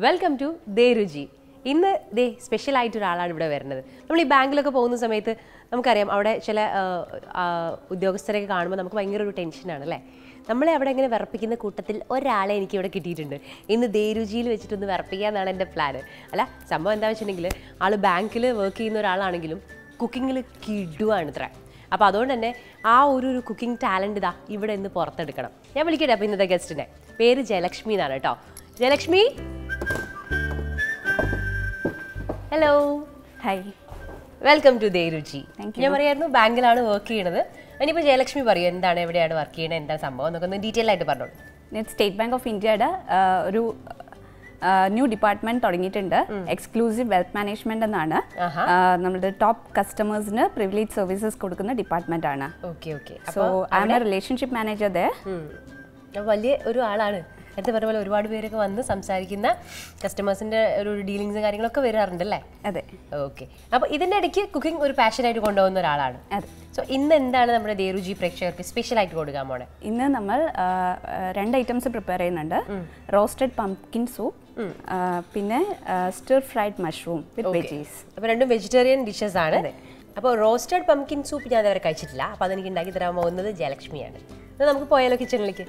Welcome to ദേ രുചി ഇന്ന് ദേ special ആയിട്ട് ഒരാളാണ് ഇവിടെ വരുന്നത് നമ്മൾ ഈ ബാങ്കിലൊക്കെ പോകുന്ന സമയത്ത് നമുക്കറിയാം അവിടെ ചില ആ, ആ, ഉദ്യോഗസ്ഥരെയൊക്കെ കാണുമ്പോൾ നമുക്ക് ഭയങ്കര ഒരു ടെൻഷനാണ് അല്ലേ നമ്മളെ അവിടെ ഇങ്ങനെ വിറപ്പിക്കുന്ന കൂട്ടത്തിൽ ഒരാളെ എനിക്ക് ഇവിടെ കിട്ടിയിട്ടുണ്ട് ഇന്ന് ദേരുചിയിൽ വെച്ചിട്ടൊന്ന് വിറപ്പിക്കാന്നാണ് എൻ്റെ പ്ലാൻ അല്ല സംഭവം എന്താ വെച്ചിട്ടുണ്ടെങ്കിൽ ആൾ ബാങ്കിൽ വർക്ക് ചെയ്യുന്ന ഒരാളാണെങ്കിലും കുക്കിങ്ങിൽ കിടുവാണ് ഇത്ര അപ്പോൾ അതുകൊണ്ട് തന്നെ ആ ഒരു ഒരു കുക്കിംഗ് ടാലൻറ്റ് ഇതാ ഇവിടെ നിന്ന് പുറത്തെടുക്കണം ഞാൻ വിളിക്കട്ടെ അപ്പോൾ ഇന്നത്തെ ഗസ്റ്റിനെ പേര് ജയലക്ഷ്മി എന്നാണ് കേട്ടോ Jayalakshmi hello hi welcome to ദേരുചി Thank ഞാൻ പറയായിരുന്നു ബാങ്കിലാണ് വർക്ക് ചെയ്യണത് ഇനിയിപ്പോൾ ജയലക്ഷ്മി പറയൂ എന്താണ് എവിടെയാണ് വർക്ക് ചെയ്യണത് എന്താ സംഭവം എന്നൊക്കെ ഒന്ന് ഡീറ്റെയിൽ ആയിട്ട് പറഞ്ഞോളൂ ഞാൻ സ്റ്റേറ്റ് ബാങ്ക് ഓഫ് ഇന്ത്യയുടെ ആ, ഒരു ന്യൂ ഡിപ്പാർട്ട്മെന്റ് തുടങ്ങിയിട്ടുണ്ട് എക്സ്ക്ലൂസീവ് വെൽത്ത് മാനേജ്മെന്റ് എന്നാണ് ആഹാ. ആ, നമ്മുടെ ടോപ്പ് കസ്റ്റമേഴ്സിന് പ്രിവിലേജ് സർവീസസ് കൊടുക്കുന്ന ഡിപ്പാർട്ട്മെന്റ് ആണ് okay okay so I'm a relationship manager ദേ വലിയ ഒരു ആളാണ് നേരത്തെ പറഞ്ഞ പോലെ ഒരുപാട് പേരൊക്കെ വന്ന് സംസാരിക്കുന്ന കസ്റ്റമേഴ്സിന്റെ ഒരു ഡീലിങ്സും കാര്യങ്ങളൊക്കെ വരാറുണ്ട് അല്ലേ അതെ ഓക്കെ അപ്പോൾ ഇതിൻ്റെ ഇടയ്ക്ക് കുക്കിംഗ് ഒരു പാഷനായിട്ട് കൊണ്ടുപോകുന്ന ഒരാളാണ് അതെ സോ ഇന്ന് എന്താണ് നമ്മുടെ ദേരുചി പ്രേക്ഷകർക്ക് സ്പെഷ്യൽ ആയിട്ട് കൊടുക്കാൻ പോണേ ഇന്ന് നമ്മൾ ആ, ആ, രണ്ട് ഐറ്റംസ് പ്രിപ്പയർ ചെയ്യുന്നുണ്ട് റോസ്റ്റഡ് പംകിൻ സൂപ്പ് പിന്നെ stir fried mushroom with veggies അപ്പോൾ രണ്ടും വെജിറ്റേറിയൻ ഡിഷസ് ആണ് അപ്പോൾ റോസ്റ്റഡ് പംകിൻ സൂപ്പ് ഞാൻ ഇതുവരെ കഴിച്ചിട്ടില്ല അപ്പോൾ അതെനിക്ക് ഉണ്ടാക്കി തരാൻ പോകുന്നത് ജയലക്ഷ്മിയാണ് എന്നാൽ നമുക്ക് പോയാലോ കിച്ചണിലേക്ക്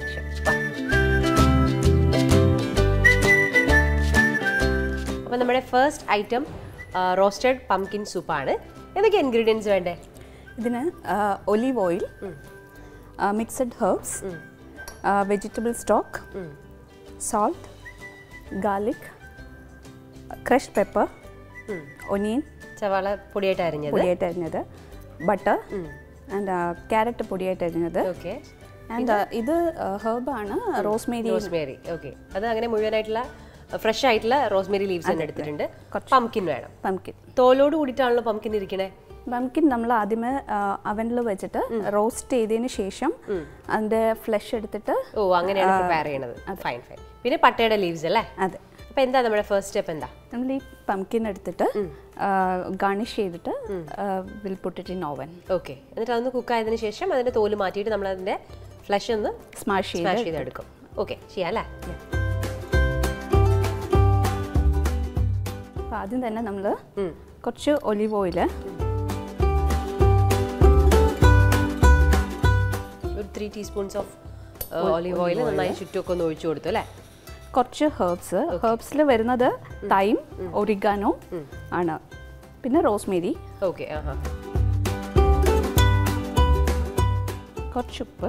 അപ്പോൾ നമ്മുടെ ഫസ്റ്റ് ഐറ്റം റോസ്റ്റഡ് പംകിൻ സൂപ്പാണ് എന്തൊക്കെ ഇൻഗ്രീഡിയൻസ് വേണ്ടേ ഇതിന് olive oil mixed herbs vegetable stock salt garlic crushed pepper onion സവാള പൊടിയായിട്ട് അരിഞ്ഞത് പൊടിയായിട്ട് അരിഞ്ഞത് ബട്ടർ ആൻഡ് ക്യാരറ്റ് പൊടിയായിട്ട് അരിഞ്ഞത് ഓക്കെ ആൻഡ് ഇത് ഹെർബാണ് റോസ്മേരി റോസ്മേരി ഓക്കെ അത് അങ്ങനെ മുഴുവനായിട്ടുള്ള ഫ്രഷ് ആയിട്ടുള്ള റോസ്മേരി ലീവ്സ് തന്നെ എടുത്തിട്ടുണ്ട് പംകിൻ വേണം പംകിൻ തോലോട് കൂടിയിട്ടാണല്ലോ പംകിൻ ഇരിക്കണേ പംകിൻ നമ്മൾ ആദ്യമേ അവനിൽ വെച്ചിട്ട് റോസ്റ്റ് ചെയ്തതിന് ശേഷം അതിൻ്റെ ഫ്ലഷ് എടുത്തിട്ട് ഓ അങ്ങനെയാണ് പ്രിപ്പയർ ചെയ്യണത് ഫൈൻ ഫൈൻ പിന്നെ പട്ടയുടെ ലീവ്സ് അല്ലേ അതെ അപ്പൊ എന്താ നമ്മുടെ ഫസ്റ്റ് സ്റ്റെപ്പ് എന്താ നമ്മൾ ഈ പംകിൻ എടുത്തിട്ട് ഗാർണിഷ് ചെയ്തിട്ട് വിൽ പുട്ടിട്ട് ഇൻ ഓവൻ ഓക്കെ എന്നിട്ട് അതൊന്ന് കുക്ക് ആയതിനു ശേഷം അതിന്റെ തോല് മാറ്റിയിട്ട് നമ്മൾ അതിന്റെ ഫ്ലഷ് ഒന്ന് സ്മാഷ് ചെയ്ത് സ്മാഷ് ചെയ്തെടുക്കും ഓക്കെ ചെയ്യാം അല്ലേ അപ്പോൾ ആദ്യം തന്നെ നമ്മൾ കുറച്ച് ഒലിവ് ഓയിൽ ഒരു three teaspoons of olive oil നന്നായി ചുറ്റുമൊക്കെ ഒന്ന് ഒഴിച്ചു കൊടുത്തു അല്ലേ കുറച്ച് ഹെർബ്സ് ഹെർബ്സിൽ വരുന്നത് തൈം ഒറിഗാനോ ആണ് പിന്നെ റോസ്മേരി ഓക്കെ ആഹാ കുറച്ച് ഉപ്പ്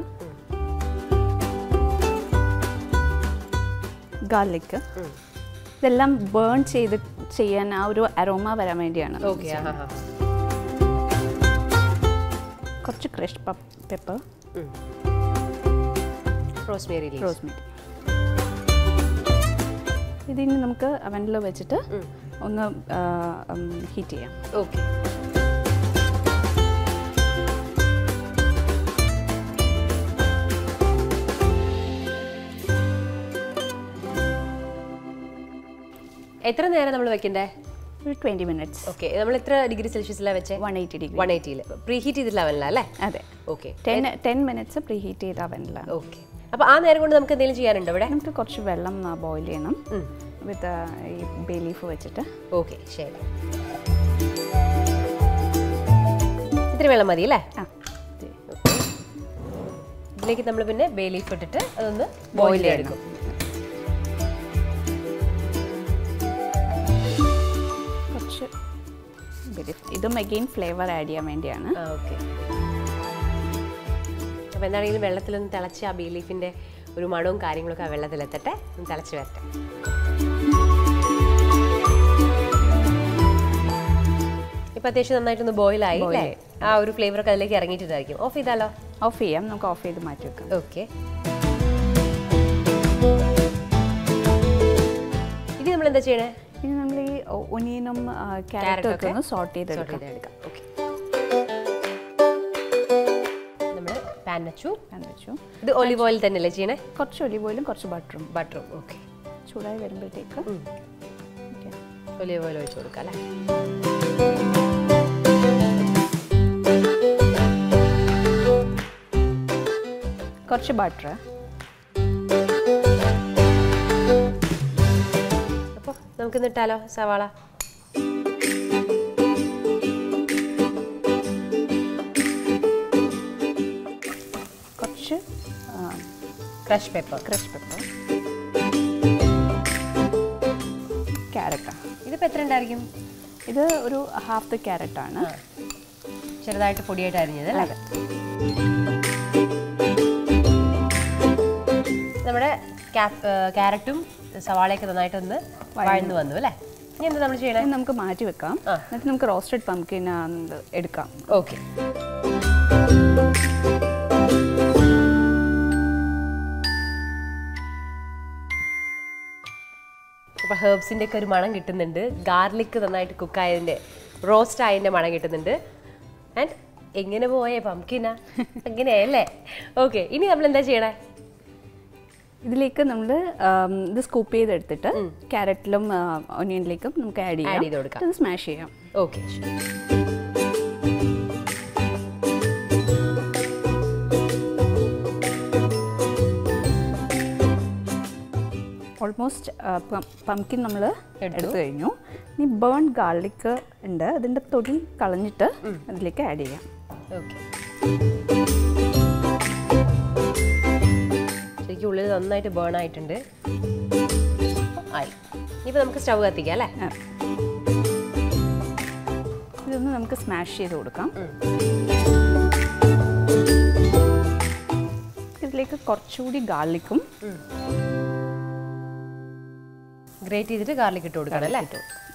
ഗാർലിക് ഇതെല്ലാം ബേൺ ചെയ്ത് ചെയ്യാൻ ആ ഒരു അരോമ വരാൻ വേണ്ടിയാണ് ഓക്കെ ആഹാ ഹാ കുറച്ച് crush pepper rosemary leaves rosemary ഇതിന് നമുക്ക് അവനിൽ വെച്ചിട്ട് ഒന്ന് ഹീറ്റ് ചെയ്യാം ഓക്കെ എത്ര നേരം നമ്മൾ വെക്കണ്ടേ ഒരു ട്വൻറ്റി മിനിറ്റ്സ് ഓക്കെ നമ്മൾ എത്ര ഡിഗ്രി സെൽഷ്യസിലാണ് വെച്ചേ വൺ എയ്റ്റി ഡിഗ്രി വൺ എയ്റ്റിയിൽ പ്രീ ഹീറ്റ് ചെയ്തിട്ടില്ല അവനില്ല അല്ലേ അതെ okay ten ten minutes preheat ചെയ്ത അവനിൽ ഓക്കെ അപ്പോൾ ആ നേരം കൊണ്ട് നമുക്ക് എന്തെങ്കിലും ചെയ്യാനുണ്ടോ ഇവിടെ നമുക്ക് കുറച്ച് വെള്ളം ബോയിൽ ചെയ്യണം വിത്ത് ഈ ബേ ലീഫ് വെച്ചിട്ട് ഓക്കെ ശരി ഇത്തിരി വെള്ളം മതി അല്ലേ ആ ഇതിലേക്ക് നമ്മൾ പിന്നെ ബേ ലീഫ് ഇട്ടിട്ട് അതൊന്ന് ബോയിൽ ചെയ്തെടുക്കും കുറച്ച് bay leaf. ഇതും അഗെയിൻ ഫ്ലേവർ ആഡ് ചെയ്യാൻ വേണ്ടിയാണ് ആ ഓക്കെ അപ്പോൾ എന്താണെങ്കിലും വെള്ളത്തിലൊന്ന് തിളച്ച് ആ ബേ ലീഫിൻ്റെ ഒരു മണവും കാര്യങ്ങളൊക്കെ ആ വെള്ളത്തിലെത്തട്ടെ ഒന്ന് തിളച്ച് വരട്ടെ ഇപ്പം അത്യാവശ്യം നന്നായിട്ടൊന്ന് ബോയിലായി അല്ലേ ആ ഒരു ഫ്ലേവറൊക്കെ അതിലേക്ക് ഇറങ്ങിയിട്ടുണ്ടായിരിക്കും ഓഫ് ചെയ്താലോ ഓഫ് ചെയ്യാം നമുക്ക് ഓഫ് ചെയ്ത് മാറ്റി വെക്കാം ഓക്കെ ഇത് നമ്മൾ എന്താ ചെയ്യണേ ഇനി നമ്മൾ ഈ ഒനിയനും ക്യാരറ്റും ഒക്കെ ഒന്ന് സോർട്ട് ചെയ്തെടുക്കാം ചെയ്തെടുക്കാം ഓക്കെ നമ്മൾ പാൻ വെച്ചു ഞാൻ വെച്ചു ഇത് ഒലിവ് ഓയിൽ തന്നെയല്ലേ ചെയ്യണേ കുറച്ച് ഒലിവ് ഓയിലും കുറച്ച് ബട്ടറും ബട്ടറും ഓക്കെ ചൂടായി വരുമ്പോഴത്തേക്ക് ഓക്കെ ഒലിവ് ഓയിൽ ഒഴിച്ചു കൊടുക്കാം അല്ലേ കുറച്ച് ബട്ടർ അപ്പോൾ നമുക്ക് നിട്ടാലോ സവാള കുറച്ച് ക്രഷ് പെപ്പർ ക്രഷ് പെപ്പർ ക്യാരറ്റാണ് ഇതിപ്പോൾ എത്ര ഉണ്ടായിരിക്കും ഇത് ഒരു ഹാഫ് ദ ക്യാരറ്റാണ് ചെറുതായിട്ട് പൊടിയായിട്ട് അരിഞ്ഞത് അല്ലേ അതെ നമ്മുടെ ക്യാരറ്റും സവാളയൊക്കെ നന്നായിട്ടൊന്ന് വഴന്നു വന്നു അല്ലേ ഇനി എന്താ നമ്മൾ ചെയ്യണേ ഇത് നമുക്ക് മാറ്റി വെക്കാം ആ. എന്നിട്ട് നമുക്ക് റോസ്റ്റഡ് പംകിൻ എടുക്കാം ഓക്കെ അപ്പോൾ ഹെർബ്സിൻ്റെ ഒക്കെ ഒരു മണം കിട്ടുന്നുണ്ട് ഗാർലിക് നന്നായിട്ട് കുക്കായതിൻ്റെ റോസ്റ്റ് ആയതിൻ്റെ മണം കിട്ടുന്നുണ്ട് ആൻഡ് എങ്ങനെ പോയേ പംകിന അങ്ങനെയല്ലേ ഓക്കെ ഇനി നമ്മൾ എന്താ ചെയ്യണേ ഇതിലേക്ക് നമ്മൾ ഇത് സ്കൂപ്പ് ചെയ്തെടുത്തിട്ട് ക്യാരറ്റിലും ഒനിയനിലേക്കും നമുക്ക് ആഡ് ചെയ്യാം ചെയ്ത് കൊടുക്കാം. ഇത് സ്മാഷ് ചെയ്യാം ഓക്കെ ഓൾമോസ്റ്റ് പംകിൻ നമ്മൾ എടുത്തു. എടുത്തു കഴിഞ്ഞു ഇനി ബേൺ ഗാർലിക് ഉണ്ട് അതിൻ്റെ തൊലി കളഞ്ഞിട്ട് അതിലേക്ക് ആഡ് ചെയ്യാം ഓക്കെ ശരിക്കും ഉള്ളിൽ നന്നായിട്ട് ബേൺ ആയിട്ടുണ്ട് ആയി ഇനിയിപ്പോൾ നമുക്ക് സ്റ്റവ് കത്തിക്കാം അല്ലേ ആ. ഇതൊന്ന് നമുക്ക് സ്മാഷ് ചെയ്ത് കൊടുക്കാം ഇതിലേക്ക് കുറച്ചുകൂടി ഗാർലിക്കും ഗ്രേറ്റ് ചെയ്തിട്ട് ഗാർലിക് ഇട്ട് കൊടുക്കണം അല്ലേ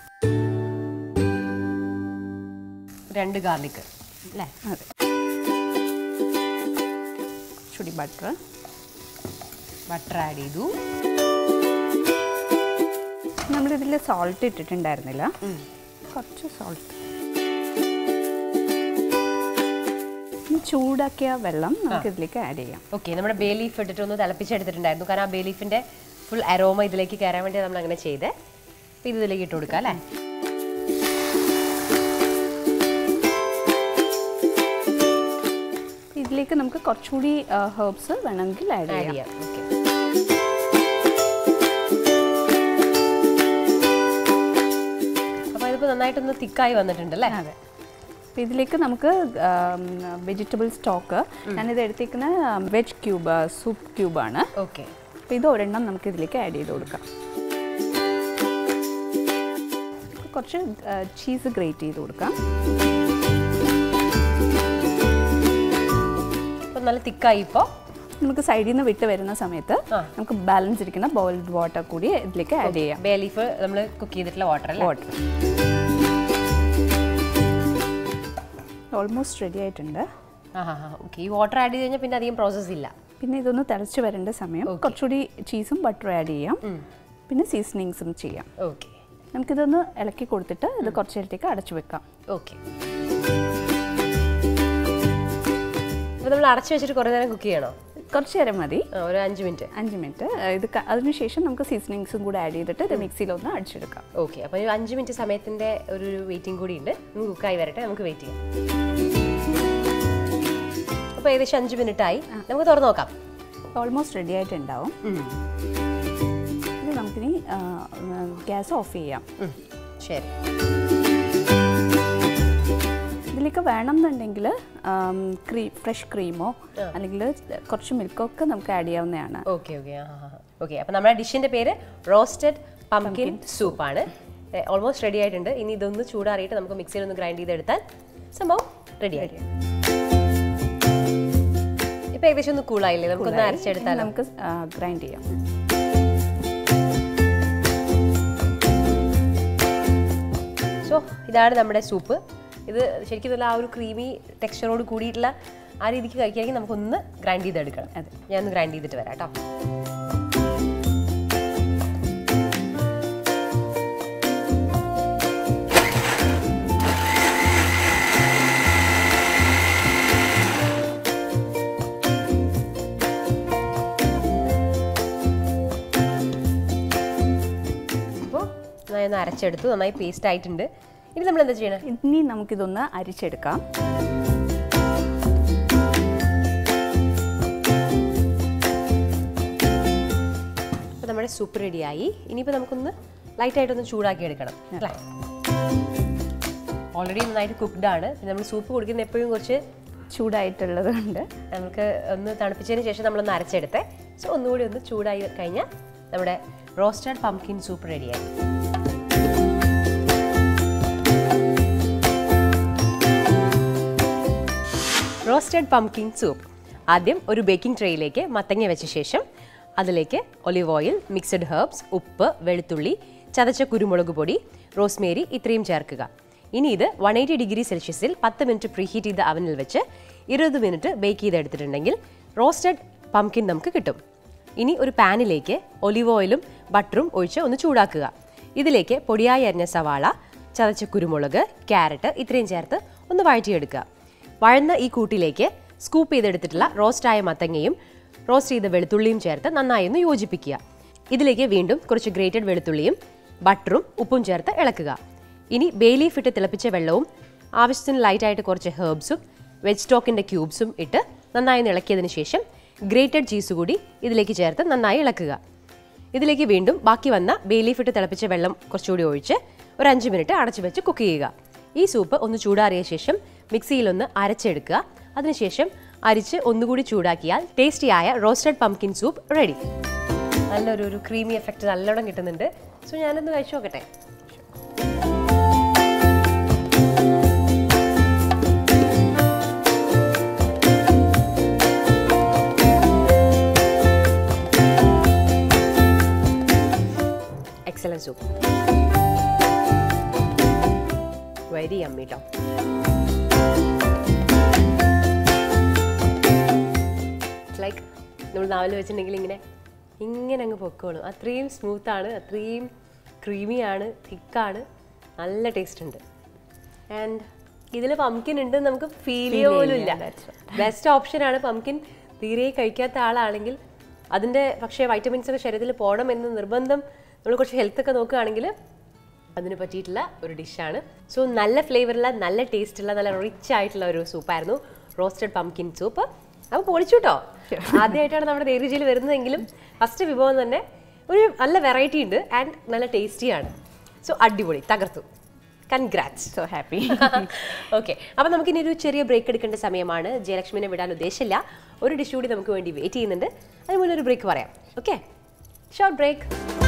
രണ്ട് ഗാർലിക് അല്ലേ അതെ ചുടി ബട്ടർ ബട്ടർ ആഡ് ചെയ്തു നമ്മളിതിൽ സോൾട്ട് ഇട്ടിട്ടുണ്ടായിരുന്നില്ല കുറച്ച് സോൾട്ട് ഇനി ചൂടാക്കിയ വെള്ളം നമുക്ക് ഇതിലേക്ക് ആഡ് ചെയ്യാം ഓക്കെ നമ്മുടെ ബേ ലീഫ് ഇട്ടിട്ട് ഒന്ന് തിളപ്പിച്ചെടുത്തിട്ടുണ്ടായിരുന്നു കാരണം ആ ബേ ലീഫിന്റെ ഫുൾ അരോമ ഇതിലേക്ക് കയറാൻ വേണ്ടി നമ്മൾ അങ്ങനെ ചെയ്തേ അപ്പോൾ ഇത് ഇതിലേക്ക് ഇട്ട് കൊടുക്കാം അല്ലേ ഇതിലേക്ക് നമുക്ക് കുറച്ചുകൂടി ഹെർബ്സ് വേണമെങ്കിൽ ആഡ് ആഡ് ചെയ്യാം ചെയ്യാം ഓക്കെ അപ്പോൾ ഇതിപ്പോൾ നന്നായിട്ടൊന്ന് തിക്കായി വന്നിട്ടുണ്ട് അല്ലേ അതെ അപ്പോൾ ഇതിലേക്ക് നമുക്ക് വെജിറ്റബിൾ സ്റ്റോക്ക് ഞാനിത് എടുത്തേക്കുന്ന വെജ് ക്യൂബ് സൂപ്പ് ക്യൂബാണ് ഓക്കെ അപ്പോൾ ഇത് ഒരെണ്ണം നമുക്ക് ഇതിലേക്ക് ആഡ് ചെയ്ത് കൊടുക്കാം കുറച്ച് ചീസ് ഗ്രേറ്റ് ചെയ്ത് കൊടുക്കാം അപ്പോൾ നല്ല തിക്കായി ഇപ്പോൾ നമുക്ക് സൈഡിൽ നിന്ന് വിട്ട് വരുന്ന സമയത്ത് ആ. നമുക്ക് ബാലൻസ് ഇരിക്കുന്ന ബോയിൽഡ് വാട്ടർ കൂടി ഇതിലേക്ക് ആഡ് ചെയ്യാം ബേ ലീഫ് നമ്മൾ കുക്ക് ചെയ്തിട്ടുള്ള വാട്ടർ അല്ലേ വാട്ടർ ഓൾമോസ്റ്റ് റെഡി ആയിട്ടുണ്ട് ആ ഹാ ഹാ ഓക്കെ ഈ വാട്ടർ ആഡ് ചെയ്ത് കഴിഞ്ഞാൽ പിന്നെ അധികം പ്രോസസ്സ് ഇല്ല പിന്നെ ഇതൊന്ന് തിളച്ച് വരേണ്ട സമയം കുറച്ചുകൂടി ചീസും ബട്ടറും ആഡ് ചെയ്യാം പിന്നെ സീസണിങ്സും ചെയ്യാം ഓക്കെ നമുക്കിതൊന്ന് ഇളക്കി കൊടുത്തിട്ട് ഇത് കുറച്ച് നേരത്തേക്ക് അടച്ചു വെക്കാം ഓക്കെ അപ്പോൾ നമ്മൾ അടച്ചു വെച്ചിട്ട് കുറേ നേരം കുക്ക് ചെയ്യണോ കുറച്ച് നേരം മതി ആ, ഒരു അഞ്ച് മിനിറ്റ് അഞ്ച് മിനിറ്റ് ഇത് ക- അതിനുശേഷം നമുക്ക് സീസണിങ്സും കൂടെ ആഡ് ചെയ്തിട്ട് ഇത് മിക്സിയിലൊന്ന് അടിച്ചെടുക്കാം ഓക്കെ അപ്പോൾ ഒരു അഞ്ച് മിനിറ്റ് സമയത്തിൻ്റെ ഒരു വെയിറ്റിംഗ് കൂടി ഉണ്ട് നമുക്ക് കുക്കായി വരട്ടെ നമുക്ക് വെയിറ്റ് ചെയ്യാം അപ്പോൾ ഏകദേശം അഞ്ച് മിനിറ്റ് ആയി നമുക്ക് തുറന്ന് നോക്കാം ഓൾമോസ്റ്റ് റെഡി ആയിട്ടുണ്ടാവും ഇത് നമുക്കിനി ഗ്യാസ് ഓഫ് ചെയ്യാം ഉം, ശരി ഇതിലേക്ക് വേണമെന്നുണ്ടെങ്കിൽ ക്രീം ഫ്രഷ് ക്രീമോ അല്ലെങ്കിൽ കുറച്ച് മിൽക്കൊക്കെ നമുക്ക് ആഡ് ചെയ്യാവുന്നതാണ് ഓക്കെ ഓക്കെ ആ ഓക്കെ അപ്പോൾ നമ്മുടെ ഡിഷിൻ്റെ പേര് റോസ്റ്റഡ് പംകിൻ സൂപ്പാണ് ഓൾമോസ്റ്റ് റെഡി ആയിട്ടുണ്ട് ഇനി ഇതൊന്ന് ചൂടാറിയിട്ട് നമുക്ക് മിക്സിയിൽ ഒന്ന് ഗ്രൈൻഡ് ചെയ്തെടുത്താൽ സംഭവം റെഡി ആയി ഇപ്പൊ ഏകദേശം ഒന്ന് കൂളായില്ലേ നമുക്കൊന്ന് അരച്ചെടുത്താലോ നമുക്ക് ഗ്രൈൻഡ് ചെയ്യാം സോ ഇതാണ് നമ്മുടെ സൂപ്പ് ഇത് ശരിക്കും നല്ല ആ ഒരു ക്രീമി ടെക്സ്ചറോട് കൂടിയിട്ടുള്ള ആ രീതിക്ക് കഴിക്കുകയാണെങ്കിൽ നമുക്കൊന്ന് ഗ്രൈൻഡ് ചെയ്തെടുക്കണം അതെ. ഞാൻ ഒന്ന് ഗ്രൈൻഡ് ചെയ്തിട്ട് വരാം കേട്ടോ അപ്പോൾ നന്നായി ഒന്ന് അരച്ചെടുത്തു നന്നായി പേസ്റ്റ് ആയിട്ടുണ്ട് ഇനി നമ്മൾ എന്താ ചെയ്യണേ ഇനി നമുക്കിതൊന്ന് അരിച്ചെടുക്കാം അപ്പോൾ നമ്മുടെ സൂപ്പ് റെഡിയായി ഇനിയിപ്പോൾ നമുക്കൊന്ന് ലൈറ്റായിട്ടൊന്ന് ചൂടാക്കി എടുക്കണം അല്ലേ ഓൾറെഡി നന്നായിട്ട് കുക്ക്ഡ് ആണ് പിന്നെ നമ്മൾ സൂപ്പ് കുടിക്കുന്ന എപ്പോഴും കുറച്ച് ചൂടായിട്ടുള്ളത് കൊണ്ട് നമുക്ക് ഒന്ന് തണുപ്പിച്ചതിന് ശേഷം നമ്മളൊന്ന് അരച്ചെടുത്തേ സോ ഒന്നുകൂടി ഒന്ന് ചൂടായി കഴിഞ്ഞാൽ നമ്മുടെ റോസ്റ്റഡ് പംകിൻ സൂപ്പ് റെഡിയായി റോസ്റ്റഡ് പംകിൻ സൂപ്പ് ആദ്യം ഒരു ബേക്കിംഗ് ട്രേയിലേക്ക് മത്തങ്ങ വെച്ച ശേഷം അതിലേക്ക് ഒലിവ് ഓയിൽ മിക്സഡ് ഹെർബ്സ് ഉപ്പ് വെളുത്തുള്ളി ചതച്ച കുരുമുളക് പൊടി റോസ്മേരി ഇത്രയും ചേർക്കുക ഇനി ഇത് വൺ എയ്റ്റി ഡിഗ്രി സെൽഷ്യസിൽ പത്ത് മിനിറ്റ് പ്രീഹീറ്റ് ചെയ്ത അവനിൽ വെച്ച് ഇരുപത് മിനിറ്റ് ബേക്ക് ചെയ്തെടുത്തിട്ടുണ്ടെങ്കിൽ റോസ്റ്റഡ് പംകിൻ നമുക്ക് കിട്ടും ഇനി ഒരു പാനിലേക്ക് ഒലിവ് ഓയിലും ബട്ടറും ഒഴിച്ച് ഒന്ന് ചൂടാക്കുക ഇതിലേക്ക് പൊടിയായി അരിഞ്ഞ സവാള ചതച്ച കുരുമുളക് ക്യാരറ്റ് ഇത്രയും ചേർത്ത് ഒന്ന് വഴറ്റിയെടുക്കുക വഴന്ന ഈ കൂട്ടിലേക്ക് സ്കൂപ്പ് ചെയ്തെടുത്തിട്ടുള്ള റോസ്റ്റായ മത്തങ്ങയും റോസ്റ്റ് ചെയ്ത വെളുത്തുള്ളിയും ചേർത്ത് നന്നായി ഒന്ന് യോജിപ്പിക്കുക ഇതിലേക്ക് വീണ്ടും കുറച്ച് ഗ്രേറ്റഡ് വെളുത്തുള്ളിയും ബട്ടറും ഉപ്പും ചേർത്ത് ഇളക്കുക ഇനി ബേ ലീഫ് ഇട്ട് തിളപ്പിച്ച വെള്ളവും ആവശ്യത്തിന് ലൈറ്റായിട്ട് കുറച്ച് ഹെർബ്സും വെജ് സ്റ്റോക്കിൻ്റെ ക്യൂബ്സും ഇട്ട് നന്നായി ഒന്ന് ഇളക്കിയതിന് ശേഷം ഗ്രേറ്റഡ് ചീസ് കൂടി ഇതിലേക്ക് ചേർത്ത് നന്നായി ഇളക്കുക ഇതിലേക്ക് വീണ്ടും ബാക്കി വന്ന ബേ ലീഫ് ഇട്ട് തിളപ്പിച്ച വെള്ളം കുറച്ചുകൂടി ഒഴിച്ച് ഒരു അഞ്ച് മിനിറ്റ് അടച്ചു വെച്ച് കുക്ക് ചെയ്യുക ഈ സൂപ്പ് ഒന്ന് ചൂടാറിയ ശേഷം മിക്സിയിലൊന്ന് അരച്ചെടുക്കുക അതിനുശേഷം അരിച്ച് ഒന്നുകൂടി ചൂടാക്കിയാൽ ടേസ്റ്റിയായ റോസ്റ്റഡ് പംകിൻ സൂപ്പ് റെഡി നല്ലൊരു ഒരു ക്രീമി എഫക്റ്റ് നല്ലോണം കിട്ടുന്നുണ്ട് സോ ഞാനൊന്ന് കഴിച്ചു നോക്കട്ടെ എക്സലൻറ്റ് സൂപ്പ് വെരി അമ്മി കേട്ടോ ലൈക്ക് നമ്മൾ നാവിൽ വെച്ചിട്ടുണ്ടെങ്കിൽ ഇങ്ങനെ ഇങ്ങനെ അങ്ങ് പൊക്കോളും അത്രയും സ്മൂത്താണ് അത്രയും ക്രീമിയാണ് തിക്കാണ് നല്ല ടേസ്റ്റ് ഉണ്ട് ആൻഡ് ഇതിൽ പംകിൻ ഉണ്ട് നമുക്ക് ഫീൽ ചെയ്യുക പോലും ഇല്ല ബെസ്റ്റ് ഓപ്ഷനാണ് പംകിൻ തീരെ കഴിക്കാത്ത ആളാണെങ്കിൽ അതിൻ്റെ പക്ഷേ വൈറ്റമിൻസ് ഒക്കെ ശരീരത്തിൽ പോകണം എന്ന് നിർബന്ധം നമ്മൾ കുറച്ച് ഹെൽത്ത് ഒക്കെ നോക്കുകയാണെങ്കിൽ അതിന് പറ്റിയിട്ടുള്ള ഒരു ഡിഷാണ് സോ നല്ല ഫ്ലേവറുള്ള നല്ല ടേസ്റ്റുള്ള നല്ല റിച്ച് ആയിട്ടുള്ള ഒരു സൂപ്പായിരുന്നു റോസ്റ്റഡ് പംകിൻ സൂപ്പ് അപ്പോൾ പൊളിച്ചു കേട്ടോ ആദ്യമായിട്ടാണ് നമ്മുടെ ദേരുചിയിൽ വരുന്നതെങ്കിലും ഫസ്റ്റ് വിഭവം തന്നെ ഒരു നല്ല വെറൈറ്റി ഉണ്ട് ആൻഡ് നല്ല ടേസ്റ്റിയാണ് സോ അടിപൊളി തകർത്തു കൺഗ്രാറ്റ്സ് സോ ഹാപ്പി ഓക്കെ അപ്പോൾ നമുക്കിനി ഒരു ചെറിയ ബ്രേക്ക് എടുക്കേണ്ട സമയമാണ് ജയലക്ഷ്മിനെ വിടാൻ ഉദ്ദേശമില്ല ഒരു ഡിഷ് കൂടി നമുക്ക് വേണ്ടി വെയിറ്റ് ചെയ്യുന്നുണ്ട് അതിന് മുന്നേ ഒരു ബ്രേക്ക് പറയാം okay short break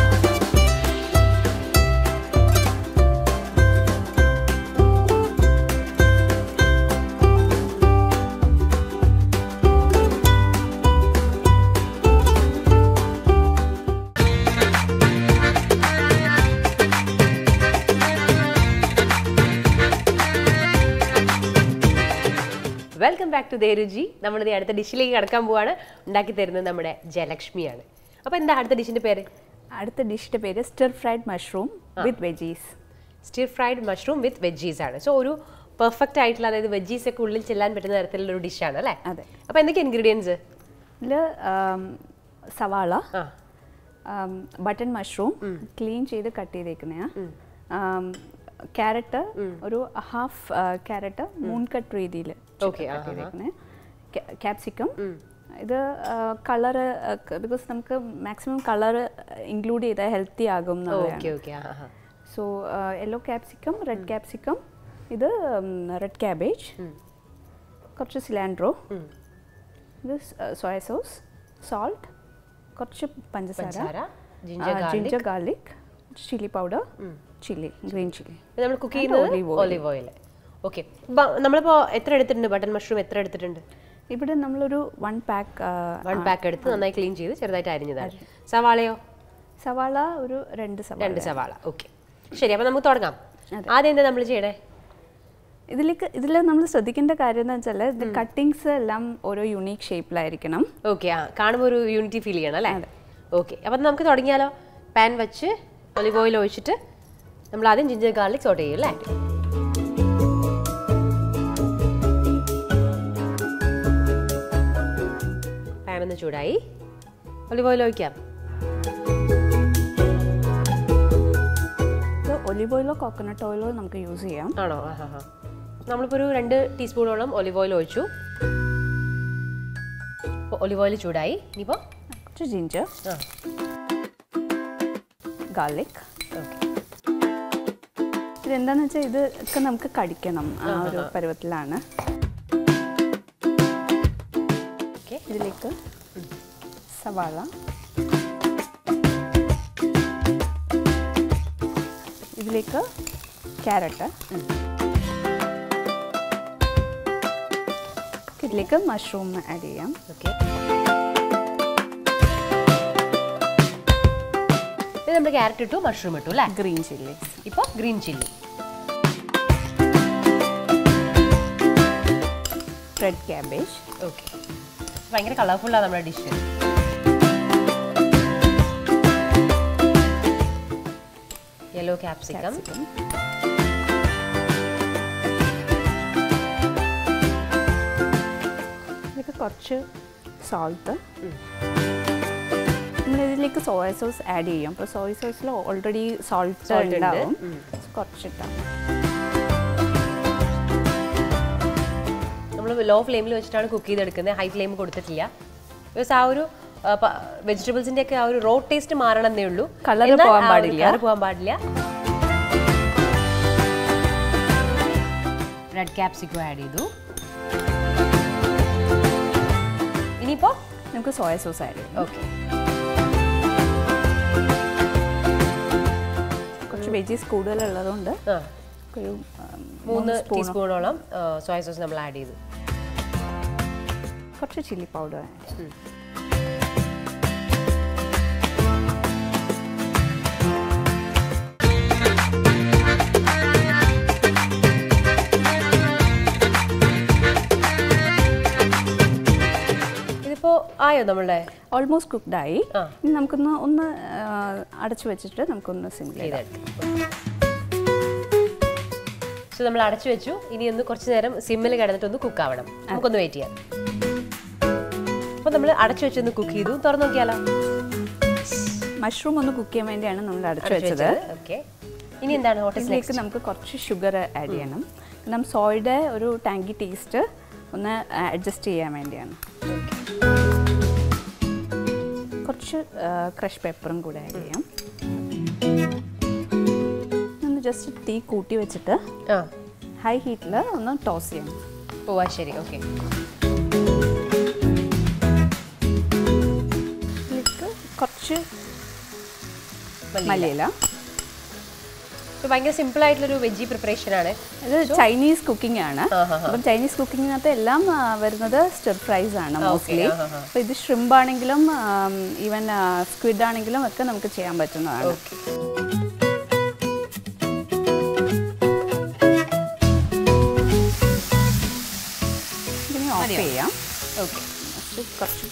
welcome back to Dheeruchi നമ്മളിത് അടുത്ത ഡിഷിലേക്ക് കടക്കാൻ പോവാണ് ഉണ്ടാക്കി തരുന്നത് നമ്മുടെ ജയലക്ഷ്മിയാണ് അപ്പോൾ എന്താ അടുത്ത ഡിഷിന്റെ പേര് അടുത്ത ഡിഷിന്റെ പേര് stir fried mushroom with veggies stir fried mushroom with veggies ആണ് സോ ഒരു പെർഫെക്റ്റ് ആയിട്ടുള്ള അതായത് വെജീസ് ഒക്കെ ഉള്ളിൽ ചെല്ലാൻ പറ്റുന്ന തരത്തിലുള്ള ഒരു ഡിഷാണ് അല്ലേ അതെ. അപ്പോൾ എന്തൊക്കെ ഇൻഗ്രീഡിയൻസ് ഇതിൽ സവാള ആ ബട്ടൺ മഷ്റൂം ക്ലീൻ ചെയ്ത് കട്ട് ചെയ്തേക്കുന്നയാ ക്യാരറ്റ് ഒരു ഹാഫ് ക്യാരറ്റ് മൂൺ കട്ട് രീതിയിൽ Okay, കട്ട് ചെയ്തേക്കുന്നത് ക്യാപ്സിക്കം ഇത് കളറ് ബിക്കോസ് നമുക്ക് മാക്സിമം കളർ ഇൻക്ലൂഡ് ചെയ്താൽ ഹെൽത്തി ആകും എന്നുള്ളതാണ് ഓക്കെ ഓക്കെ ആ ആ so yellow capsicum red capsicum ഇത് റെഡ് ക്യാബേജ് കുറച്ച് സിലാൻഡ്രോ ഇത് സോയ സോസ് സോൾട്ട് കുറച്ച് പഞ്ചസാര പഞ്ചസാര, ginger ginger garlic chilli powder chilli green chilli ഇത് നമ്മൾ കുക്ക് And ചെയ്യുന്നത് olive oil. Olive oil okay നമ്മളിപ്പോൾ എത്ര എടുത്തിട്ടുണ്ട് ബട്ടൺ മഷ്റൂം എത്ര എടുത്തിട്ടുണ്ട് ഇവിടെ നമ്മളൊരു വൺ പാക്ക് വൺ പാക്ക് എടുത്ത് നന്നായി ക്ലീൻ ചെയ്ത് ചെറുതായിട്ട് അരിഞ്ഞതാണ് സവാളയോ സവാള ഒരു രണ്ട് സവാള രണ്ട് സവാള ഓക്കെ ശരി അപ്പോൾ നമുക്ക് തുടങ്ങാം ആദ്യം എന്താ നമ്മൾ ചെയ്യണേ ഇതിലേക്ക് ഇതിൽ നമ്മൾ ശ്രദ്ധിക്കേണ്ട കാര്യം എന്ന് വെച്ചാൽ ഇത് കട്ടിങ്സ് എല്ലാം ഓരോ യുണീക്ക് ഷേപ്പിലായിരിക്കണം ഓക്കെ ആ കാണുമ്പോൾ ഒരു യൂണിറ്റി ഫീൽ ചെയ്യണം അല്ലേ ഓക്കെ അപ്പം നമുക്ക് തുടങ്ങിയാലോ പാൻ വെച്ച് ഒലിവ് ഓയിൽ ഒഴിച്ചിട്ട് നമ്മൾ ആദ്യം ജിഞ്ചർ ഗാർലിക് സോട്ട് ചെയ്യും അല്ലേ പാൻ ഒന്ന് ചൂടായി ഒലിവ് ഓയിൽ ഒഴിക്കാം ഇത് ഒലിവ് ഓയിലോ കോക്കനട്ട് ഓയിലോ നമുക്ക് യൂസ് ചെയ്യാം ആണോ ആ ഹാ ഹാ നമ്മളിപ്പോൾ ഒരു രണ്ട് ടീസ്പൂണോളം ഒലിവ് ഓയിൽ ഒഴിച്ചു ഒലിവ് ഓയിൽ ചൂടായി ഇനിയിപ്പോൾ കുറച്ച് ജിഞ്ചർ ആ ഗാർലിക് ഓക്കെ ഇതെന്താന്ന് വെച്ചാൽ ഇത് ഒക്കെ നമുക്ക് കടിക്കണം ആ ഒരു പരുവത്തിലാണ് ഓക്കെ ഇതിലേക്ക് സവാള ഇതിലേക്ക് ക്യാരറ്റ് ഇതിലേക്ക് മഷ്റൂം ആഡ് ചെയ്യാം ഓക്കെ ഇത് നമ്മൾ ക്യാരറ്റ് ഇട്ടു മഷ്റൂം ഇട്ടു അല്ലേ ഗ്രീൻ ചില്ലി ഇപ്പോൾ green chilli red cabbage okay ഭയങ്കര കളർഫുള്ളാണ് നമ്മുടെ ഡിഷ് യെല്ലോ ക്യാപ്സിക്കം ഇതിലേക്ക് കുറച്ച് സോൾട്ട് നമ്മൾ ഇതിലേക്ക് സോയ സോസ് ആഡ് ചെയ്യും അപ്പോൾ സോയ സോസിൽ ഓൾറെഡി സോൾട്ട് Salt ഉണ്ട്. ഉണ്ടാവും ഉം. കുറച്ചിട്ടാണ് നമ്മൾ ലോ ഫ്ലെയിമിൽ വെച്ചിട്ടാണ് കുക്ക് ചെയ്തെടുക്കുന്നത് ഹൈ ഫ്ലെയിം കൊടുത്തിട്ടില്ല ബിക്കോസ് ആ ഒരു വെജിറ്റബിൾസിന്റെ ഒക്കെ ആ ഒരു റോ ടേസ്റ്റ് മാറണമെന്നേ ഉള്ളൂ Colour എന്നാൽ പോകാൻ ആ ഒരു പാടില്ല. colour പോകാൻ പാടില്ല റെഡ് ക്യാപ്സിക്കോ ആഡ് ചെയ്തു ഇനിയിപ്പോ നമുക്ക് സോയ സോസ് ആഡ് ചെയ്യാം ഓക്കെ കുറച്ച് വെജീസ് കൂടുതലുള്ളതുകൊണ്ട് ആ ഒരു മൂന്ന് സ്പൂൺ ടീസ്പൂണോളം സോയ സോസ് നമ്മൾ ആഡ് ചെയ്തു കുറച്ച് ചില്ലി പൗഡർ ഇതിപ്പോ ആയോ നമ്മളുടെ ഓൾമോസ്റ്റ് കുക്ക്ഡ് ആയി ആ. ഇനി നമുക്കൊന്ന് ഒന്ന് ആ, അടച്ചു വെച്ചിട്ട് നമുക്കൊന്ന് സിം ചെയ്താൽ സോ നമ്മൾ അടച്ചു വെച്ചു ഇനി ഒന്ന് കുറച്ച് നേരം സിമ്മിൽ കിടന്നിട്ട് ഒന്ന് കുക്ക് ആവണം നമുക്കൊന്ന് വെയിറ്റ് ചെയ്യാം അപ്പോൾ നമ്മൾ അടച്ചു വെച്ചൊന്ന് കുക്ക് ചെയ്തു തുറന്നു നോക്കിയാലോ മഷ്റൂം ഒന്ന് കുക്ക് ചെയ്യാൻ വേണ്ടിയാണ് നമ്മൾ അടച്ചു വെച്ചത് ഓക്കെ ഇനി എന്താണ് ഹോട്ടൽ ഇതിലേക്ക് നമുക്ക് കുറച്ച് ഷുഗർ ആഡ് ചെയ്യണം കാരണം സോയുടെ ഒരു ടാങ്കി ടേസ്റ്റ് ഒന്ന് അഡ്ജസ്റ്റ് ചെയ്യാൻ വേണ്ടിയാണ് കുറച്ച് ക്രഷ് പെപ്പറും കൂടെ ആഡ് ചെയ്യാം ഒന്ന് ജസ്റ്റ് തീ കൂട്ടി വെച്ചിട്ട് ആ ഹൈ ഹീറ്റിൽ ഒന്ന് ടോസ് ചെയ്യണം പോവാ ശരി ഓക്കെ ഇതിലേക്ക് കുറച്ച് മല്ലിയില. മല്ലിയില ഭയങ്കര സിമ്പിൾ ആയിട്ടുള്ളൊരു വെജി പ്രിപ്പറേഷൻ ആണ് ഇത് ചൈനീസ് കുക്കിംഗ് ആണ് ആഹാ. അപ്പം ചൈനീസ് കുക്കിങ്ങിനകത്ത് എല്ലാം ആ, വരുന്നത് സ്റ്റിർ ഫ്രൈസ് ആണ് ആ, okay. മോസ്റ്റ്ലി ആഹാ. അപ്പോൾ ഇത് ഷ്രിംപ് ആണെങ്കിലും ഈവൻ സ്ക്വിഡ് ആണെങ്കിലും ഒക്കെ നമുക്ക് ചെയ്യാൻ പറ്റുന്നതാണ് ഓക്കെ ഇതിനെ ഓഫ് മതിയോ? ചെയ്യാം ഓക്കെ കുറച്ച് കുറച്ച്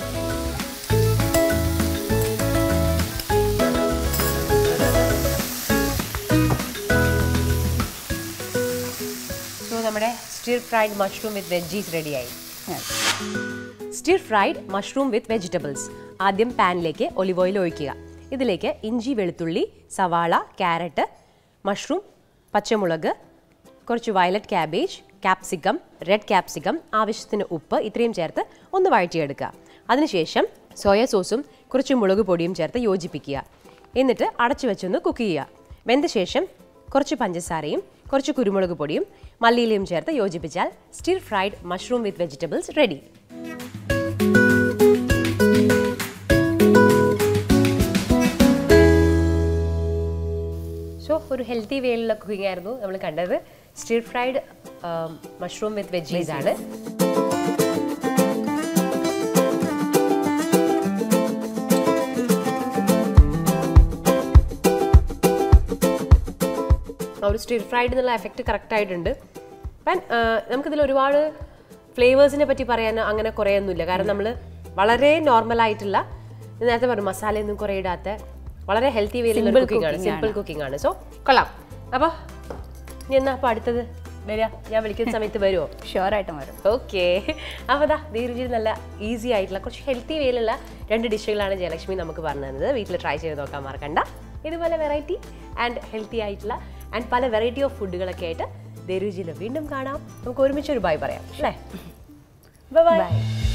സോ നമ്മുടെ stir fried mushroom with veggies റെഡിയായി yes. Stir fried mushroom with vegetables ആദ്യം പാനിലേക്ക് ഒലിവ് ഓയിൽ ഒഴിക്കുക ഇതിലേക്ക് ഇഞ്ചി വെളുത്തുള്ളി സവാള ക്യാരറ്റ് മഷ്റൂം പച്ചമുളക് കുറച്ച് violet cabbage capsicum red capsicum ആവശ്യത്തിന് ഉപ്പ് ഇത്രയും ചേർത്ത് ഒന്ന് വഴറ്റിയെടുക്കുക അതിനുശേഷം സോയ സോസും കുറച്ച് മുളക് പൊടിയും ചേർത്ത് യോജിപ്പിക്കുക എന്നിട്ട് അടച്ചു വെച്ചൊന്ന് കുക്ക് ചെയ്യുക വെന്ത ശേഷം കുറച്ച് പഞ്ചസാരയും കുറച്ച് കുരുമുളക് പൊടിയും മല്ലിയിലയും ചേർത്ത് യോജിപ്പിച്ചാൽ stir fried mushroom with vegetables ready so ഒരു ഹെൽത്തി വേയിലുള്ള കുക്കിംഗ് ആയിരുന്നു നമ്മൾ കണ്ടത് stir fried mushroom with veggies ആണ് ആ ഒരു സ്റ്റിർ ഫ്രൈഡ് എന്നുള്ള എഫക്റ്റ് കറക്റ്റ് ആയിട്ടുണ്ട് അപ്പം നമുക്കിതിൽ ഒരുപാട് ഫ്ലേവേഴ്സിനെ പറ്റി പറയാൻ അങ്ങനെ കുറേ ഒന്നുമില്ല കാരണം നമ്മൾ വളരെ നോർമൽ ആയിട്ടുള്ള ഞാൻ നേരത്തെ പറഞ്ഞു മസാലയൊന്നും കുറേ ഇടാത്ത വളരെ ഹെൽത്തി വേയിലുള്ള Simple കുക്കിംഗ് ആണ് cooking സിമ്പിൾ കുക്കിംഗ് ആണ് സോ കൊള്ളാം അപ്പോൾ ഇനി എന്നാ അപ്പോൾ അടുത്തത് വരിക ഞാൻ വിളിക്കുന്ന സമയത്ത് വരുമോ ഷുവറായിട്ടും വരും ഓക്കെ അപ്പോൾ ദാ ധീരുചിയിൽ നല്ല ഈസി ആയിട്ടുള്ള കുറച്ച് ഹെൽത്തി വേയിലുള്ള രണ്ട് ഡിഷുകളാണ് ജയലക്ഷ്മി നമുക്ക് പറഞ്ഞു തന്നത് വീട്ടിൽ ട്രൈ ചെയ്ത് നോക്കാൻ മറക്കണ്ട ഇതുപോലെ വെറൈറ്റി ആൻഡ് ഹെൽത്തി ആയിട്ടുള്ള ആൻഡ് പല വെറൈറ്റി ഓഫ് ഫുഡുകളൊക്കെ ആയിട്ട് ധീരുചിയിൽ വീണ്ടും കാണാം നമുക്ക് ഒരുമിച്ച് ഒരു ബൈ പറയാം അല്ലേ ബൈ ബൈ